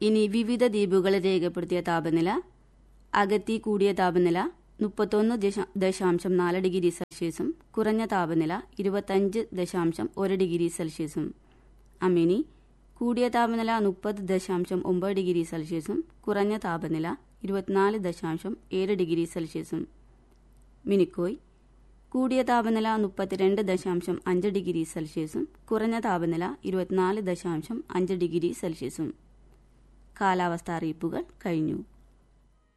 ഇനി വിവിധ ദ്വീപുകളിൽ രേഖപ്പെടുത്തിയ താപനില അഗത്തി കൂടിയ താപനില മുപ്പത്തൊന്ന് ദശ- ദശാംശം നാല് ഡിഗ്രി സെൽഷ്യസും കുറഞ്ഞ താപനില ഇരുപത്തഞ്ച് ദശാംശം ഒരു ഡിഗ്രി സെൽഷ്യസും അമിനി കൂടിയ താപനില മുപ്പത് ദശാംശം ഒമ്പത് ഡിഗ്രി സെൽഷ്യസും കുറഞ്ഞ താപനില ഇരുപത്തിനാല് ദശാംശം ഏഴ് ഡിഗ്രി സെൽഷ്യസും മിനിക്കോയ് കൂടിയ താപനില മുപ്പത്തിരണ്ട് ദശാംശം അഞ്ച് ഡിഗ്രി സെൽഷ്യസും കുറഞ്ഞ താപനില ഇരുപത്തിനാല് ദശാംശം അഞ്ച് ഡിഗ്രി സെൽഷ്യസും കാലാവസ്ഥാ അറിയിപ്പുകൾ കഴിഞ്ഞു